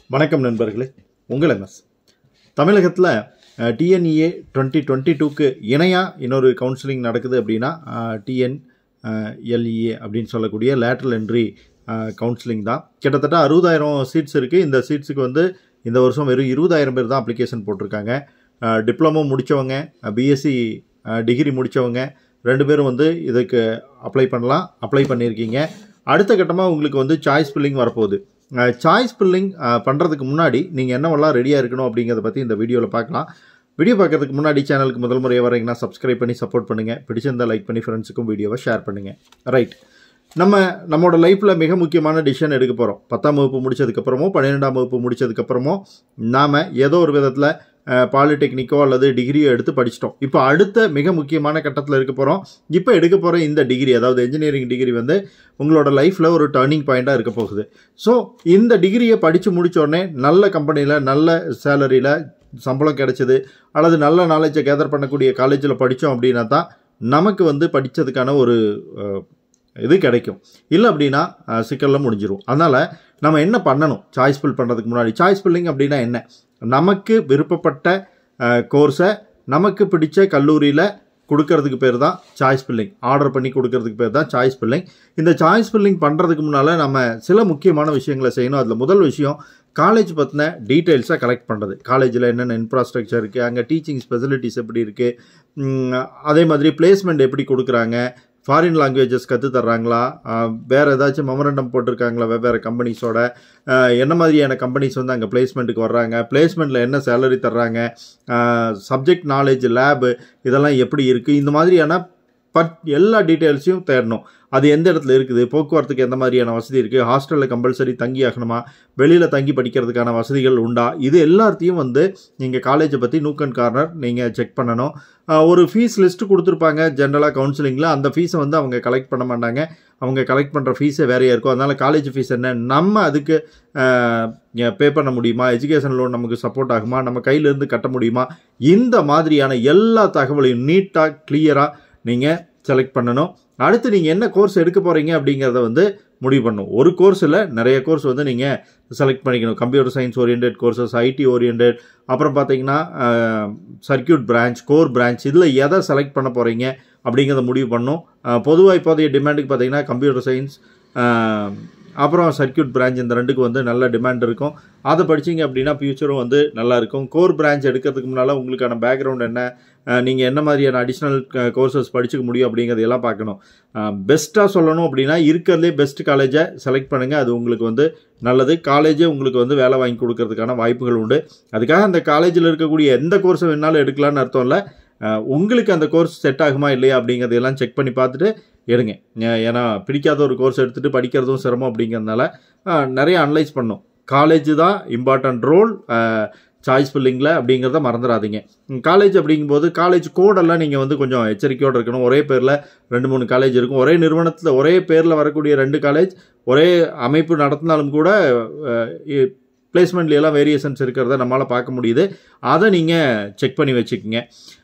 வணக்கம் நண்பர்களே உங்கள் எம்எஸ் தமிழகத்தில் டிஎன்இஏ டுவெண்ட்டி டுவெண்ட்டி டூக்கு இணையாக இன்னொரு கவுன்சிலிங் நடக்குது அப்படின்னா டிஎன் எல்இஏ அப்படின்னு சொல்லக்கூடிய லேட்ரல் என்ட்ரி கவுன்சிலிங் தான் கிட்டத்தட்ட அறுபதாயிரம் சீட்ஸ் இருக்குது இந்த சீட்ஸுக்கு வந்து இந்த வருஷம் வெறும் இருபதாயிரம் பேர் தான் அப்ளிகேஷன் போட்டிருக்காங்க டிப்ளமோ முடித்தவங்க பிஎஸ்சி டிகிரி முடித்தவங்க ரெண்டு பேரும் வந்து இதுக்கு அப்ளை பண்ணலாம் அப்ளை பண்ணியிருக்கீங்க அடுத்த கட்டமாக உங்களுக்கு வந்து சாய்ஸ் ஃபில்லிங் வரப்போகுது சாய்ஸ் ஃபில்லிங் பண்ணுறதுக்கு முன்னாடி நீங்கள் என்னவெல்லாம் ரெடியாக இருக்கணும் அப்படிங்கிறத பற்றி இந்த வீடியோவில் பார்க்கலாம் வீடியோ பார்க்கறதுக்கு முன்னாடி சேனலுக்கு முதல் முறையாக வரீங்கன்னா சப்ஸ்கிரைப் பண்ணி சப்போர்ட் பண்ணுங்கள் பிடிச்சிருந்தா லைக் பண்ணி ஃப்ரெண்ட்ஸுக்கும் வீடியோவை ஷேர் பண்ணுங்கள் ரைட் நம்ம நம்மளோட லைஃப்பில் மிக முக்கியமான டிசிஷன் எடுக்க போகிறோம் பத்தாம் வகுப்பு முடிச்சதுக்கப்புறமோ பன்னிரெண்டாம் வகுப்பு முடிச்சதுக்கப்புறமோ நாம் ஏதோ ஒரு விதத்தில் பாலிடெக்னிக்கோ அல்லது டிகிரியோ எடுத்து படிச்சிட்டோம் இப்போ அடுத்த மிக முக்கியமான கட்டத்தில் இருக்க போகிறோம் இப்போ எடுக்க போகிற இந்த டிகிரி அதாவது என்ஜினியரிங் டிகிரி வந்து உங்களோட லைஃப்பில் ஒரு டேர்னிங் பாயிண்ட்டாக இருக்க போகுது ஸோ இந்த டிகிரியை படித்து முடித்தோடனே நல்ல கம்பெனியில் நல்ல சேலரியில் சம்பளம் கிடைச்சிது அல்லது நல்ல நாலேஜை கேதர் பண்ணக்கூடிய காலேஜில் படித்தோம் அப்படின்னா தான் நமக்கு வந்து படித்ததுக்கான ஒரு இது கிடைக்கும் இல்லை அப்படின்னா சிக்கலில் முடிஞ்சிடும் அதனால் நம்ம என்ன பண்ணணும் சாய்ஸ் ஃபில் பண்ணுறதுக்கு முன்னாடி சாய்ஸ் ஃபில்லிங் அப்படின்னா என்ன நமக்கு விருப்பப்பட்ட கோர்ஸை நமக்கு பிடிச்ச கல்லூரியில் கொடுக்கறதுக்கு பேர் தான் சாய்ஸ் ஃபில்லிங் ஆர்டர் பண்ணி கொடுக்கறதுக்கு பேர் தான் சாய்ஸ் ஃபில்லிங் இந்த சாய்ஸ் ஃபில்லிங் பண்ணுறதுக்கு முன்னால் நம்ம சில முக்கியமான விஷயங்களை செய்யணும் அதில் முதல் விஷயம் காலேஜ் பற்றின டீட்டெயில்ஸை கலெக்ட் பண்ணுறது காலேஜில் என்னென்ன இன்ஃப்ராஸ்ட்ரக்சர் இருக்குது அங்கே டீச்சிங் ஃபெசிலிட்டிஸ் எப்படி இருக்குது அதே மாதிரி பிளேஸ்மெண்ட் எப்படி கொடுக்குறாங்க ஃபாரின் லாங்குவேஜஸ் கற்று தர்றாங்களா வேறு ஏதாச்சும் மெமரண்டம் போட்டிருக்காங்களா வெவ்வேறு கம்பெனிஸோட என்ன மாதிரியான கம்பெனிஸ் வந்து அங்கே பிளேஸ்மெண்ட்டுக்கு வர்றாங்க பிளேஸ்மெண்ட்டில் என்ன சேலரி தர்றாங்க சப்ஜெக்ட் நாலேஜ் லேபு இதெல்லாம் எப்படி இருக்குது இந்த மாதிரியான பட் எல்லா டீட்டெயில்ஸையும் தேடணும் அது எந்த இடத்துல இருக்குது போக்குவரத்துக்கு எந்த மாதிரியான வசதி இருக்குது ஹாஸ்டலில் கம்பல்சரி தங்கி ஆகணுமா வெளியில் தங்கி படிக்கிறதுக்கான வசதிகள் உண்டா இது எல்லாத்தையும் வந்து நீங்கள் காலேஜை பற்றி நூக் அண்ட் கார்னர் நீங்கள் செக் பண்ணணும் ஒரு ஃபீஸ் லிஸ்ட்டு கொடுத்துருப்பாங்க ஜென்ரலாக கவுன்சிலிங்கில் அந்த ஃபீஸை வந்து அவங்க கலெக்ட் பண்ண மாட்டாங்க அவங்க கலெக்ட் பண்ணுற ஃபீஸே வேறையாக இருக்கும் அதனால் காலேஜ் ஃபீஸ் என்ன நம்ம அதுக்கு பே பண்ண முடியுமா எஜுகேஷன் லோன் நமக்கு சப்போர்ட் ஆகுமா நம்ம கையிலேருந்து கட்ட முடியுமா இந்த மாதிரியான எல்லா தகவலையும் நீட்டாக கிளியராக நீங்கள் செலக்ட் பண்ணணும் அடுத்து நீங்கள் என்ன கோர்ஸ் எடுக்க போகிறீங்க அப்படிங்கிறத வந்து முடிவு பண்ணணும் ஒரு கோர்ஸில் நிறைய கோர்ஸ் வந்து நீங்கள் செலக்ட் பண்ணிக்கணும் computer science orient courses IT orient அப்புறம் பார்த்தீங்கன்னா சர்க்கியூட் பிரான்ச் கோர் பிரான்ச் இதில் எதை செலக்ட் பண்ண போகிறீங்க அப்படிங்கிறத முடிவு பண்ணும் பொதுவாக இப்போதைய டிமாண்டுக்கு பார்த்தீங்கன்னா கம்ப்யூட்டர் சயின்ஸ் அப்புறம் சர்க்கியூட் பிரான்ச் இந்த ரெண்டுக்கு வந்து நல்ல டிமாண்ட் இருக்கும் அதை படிச்சிங்க அப்படின்னா ஃபியூச்சரும் வந்து நல்லா இருக்கும் கோர் பிரான்ச் எடுக்கிறதுக்கு முன்னால் உங்களுக்கான பேக்ரவுண்ட் என்ன நீங்கள் என்ன மாதிரியான அடிஷ்னல் கோர்சஸ் படிச்சுக்க முடியும் அப்படிங்கிறதையெல்லாம் பார்க்கணும் பெஸ்ட்டாக சொல்லணும் அப்படின்னா இருக்கிறதுலே பெஸ்ட் காலேஜை செலக்ட் பண்ணுங்கள் அது உங்களுக்கு வந்து நல்லது காலேஜே உங்களுக்கு வந்து வேலை வாங்கி கொடுக்கறதுக்கான வாய்ப்புகள் உண்டு அதுக்காக அந்த காலேஜில் இருக்கக்கூடிய எந்த கோர்ஸை வேணாலும் எடுக்கலான்னு அர்த்தம் இல்லை உங்களுக்கு அந்த கோர்ஸ் செட் ஆகுமா இல்லையா அப்படிங்கிறதையெல்லாம் செக் பண்ணி பார்த்துட்டு எடுங்க ஏன்னா பிடிக்காத ஒரு கோர்ஸ் எடுத்துகிட்டு படிக்கிறதும் சிரமம் அப்படிங்கிறதுனால நிறைய அனலைஸ் பண்ணும் காலேஜ் தான் இம்பார்ட்டன்ட் ரோல் சாய்ஸ் ஃபில்லிங்கில் அப்படிங்கிறத மறந்துடாதீங்க காலேஜ் அப்படிங்கும்போது காலேஜ் கோடெல்லாம் நீங்கள் வந்து கொஞ்சம் எச்சரிக்கையோடு இருக்கணும் ஒரே பேரில் ரெண்டு மூணு காலேஜ் இருக்கும் ஒரே நிறுவனத்தில் ஒரே பேரில் வரக்கூடிய ரெண்டு காலேஜ் ஒரே அமைப்பு நடத்தினாலும் கூட பிளேஸ்மெண்ட்லாம் வேரியேஷன்ஸ் இருக்கிறத நம்மளால் பார்க்க முடியுது அதை நீங்கள் செக் பண்ணி வச்சுக்கோங்க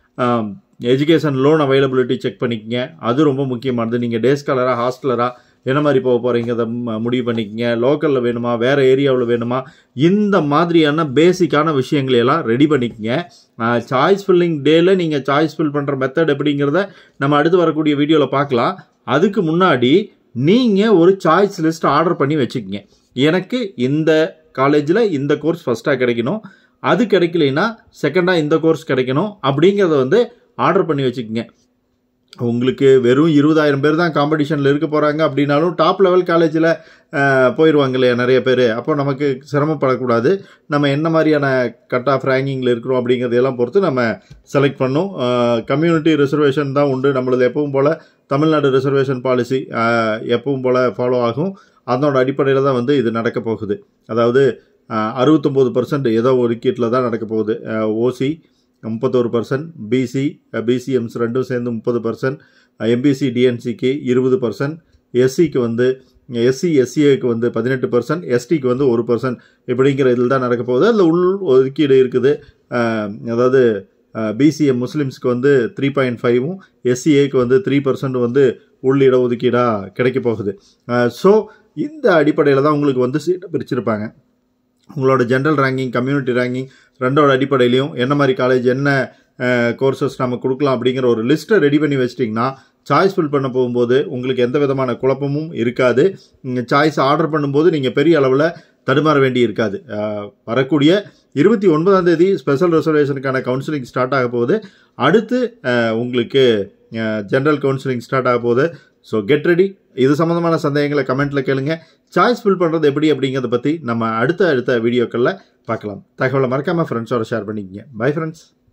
எஜுகேஷன் லோன் அவைலபிலிட்டி செக் பண்ணிக்கங்க அது ரொம்ப முக்கியமானது நீங்கள் டே ஸ்காலராக ஹாஸ்டலராக என்ன மாதிரி போக போகிறீங்கிறத முடிவு பண்ணிக்கங்க லோக்கலில் வேணுமா வேறு ஏரியாவில் வேணுமா இந்த மாதிரியான பேசிக்கான விஷயங்களையெல்லாம் ரெடி பண்ணிக்கங்க சாய்ஸ் ஃபில்லிங் டேயில் நீங்கள் சாய்ஸ் ஃபில் பண்ணுற மெத்தட் எப்படிங்கிறத நம்ம அடுத்து வரக்கூடிய வீடியோவில் பார்க்கலாம் அதுக்கு முன்னாடி நீங்கள் ஒரு சாய்ஸ் லிஸ்ட் ஆர்டர் பண்ணி வச்சுக்கோங்க எனக்கு இந்த காலேஜில் இந்த கோர்ஸ் ஃபஸ்ட்டாக கிடைக்கணும் அது கிடைக்கலைன்னா செகண்டாக இந்த கோர்ஸ் கிடைக்கணும் அப்படிங்கிறத வந்து ஆர்டர் பண்ணி வச்சுக்கோங்க உங்களுக்கு வெறும் இருபதாயிரம் பேர் தான் காம்படிஷனில் இருக்க போகிறாங்க அப்படின்னாலும் டாப் லெவல் காலேஜில் போயிடுவாங்க இல்லையா நிறைய பேர் அப்போ நமக்கு சிரமப்படக்கூடாது நம்ம என்ன மாதிரியான கட் ஆஃப் ரேங்கிங்கில் இருக்கிறோம் அப்படிங்கிறதையெல்லாம் பொறுத்து நம்ம செலக்ட் பண்ணோம் கம்யூனிட்டி ரிசர்வேஷன் தான் உண்டு நம்மளது எப்பவும் போல் தமிழ்நாடு ரிசர்வேஷன் பாலிசி எப்பவும் போல் ஃபாலோ ஆகும் அதனோட அடிப்படையில் தான் வந்து இது நடக்க போகுது அதாவது அறுபத்தொம்போது பர்சன்ட் ஏதோ ஒதுக்கீட்டில் தான் நடக்க போகுது ஓசி முப்பத்தோரு பர்சன்ட் பிசி பிசிஎம்ஸ் ரெண்டும் சேர்ந்து முப்பது பர்சன்ட் எம்பிசி டிஎன்சிக்கு இருபது பர்சன்ட் எஸ்சிக்கு வந்து எஸ்சி எஸ்சிஏக்கு வந்து பதினெட்டு பர்சன்ட் எஸ்டிக்கு வந்து ஒரு பர்சன்ட் இப்படிங்கிற இதில் தான் நடக்க போகுது அதில் உள் ஒதுக்கீடு இருக்குது அதாவது பிசிஎம் முஸ்லீம்ஸ்க்கு வந்து த்ரீ பாயிண்ட் ஃபைவும் எஸ்சிஏக்கு வந்து த்ரீ பர்சன்ட் வந்து உள் இடஒதுக்கீடாக கிடைக்க போகுது ஸோ இந்த அடிப்படையில் தான் உங்களுக்கு வந்து சீட்டை பிரிச்சிருப்பாங்க உங்களோட ஜென்ரல் ரேங்கிங் கம்யூனிட்டி ரேங்கிங் ரெண்டோட அடிப்படையிலையும் என்ன மாதிரி காலேஜ் என்ன கோர்சஸ் நம்ம கொடுக்கலாம் அப்படிங்கிற ஒரு லிஸ்ட்டை ரெடி பண்ணி வச்சிட்டிங்கன்னா சாய்ஸ் ஃபில் பண்ண போகும்போது உங்களுக்கு எந்த விதமான குழப்பமும் இருக்காது சாய்ஸ் ஆர்டர் பண்ணும்போது நீங்கள் பெரிய அளவில் தடுமாற வேண்டி இருக்காது அஹ், வரக்கூடிய இருபத்தி ஒன்பதாம் தேதி ஸ்பெஷல் ரிசர்வேஷனுக்கான கவுன்சிலிங் ஸ்டார்ட் ஆக போகுது அடுத்து அஹ், உங்களுக்கு ஜென்ரல் கவுன்சிலிங் ஸ்டார்ட் ஆக போகுது ஸோ கெட் ரெடி இது சம்மந்தமான சந்தேகங்களை கமெண்ட்டில் கேளுங்க சாய்ஸ் ஃபில் பண்ணுறது எப்படி அப்படிங்கிறத பற்றி நம்ம அடுத்த அடுத்த வீடியோக்களில் பார்க்கலாம் தகவலை மறக்காமல் ஃப்ரெண்ட்ஸோட ஷேர் பண்ணிக்கங்க பை ஃப்ரெண்ட்ஸ்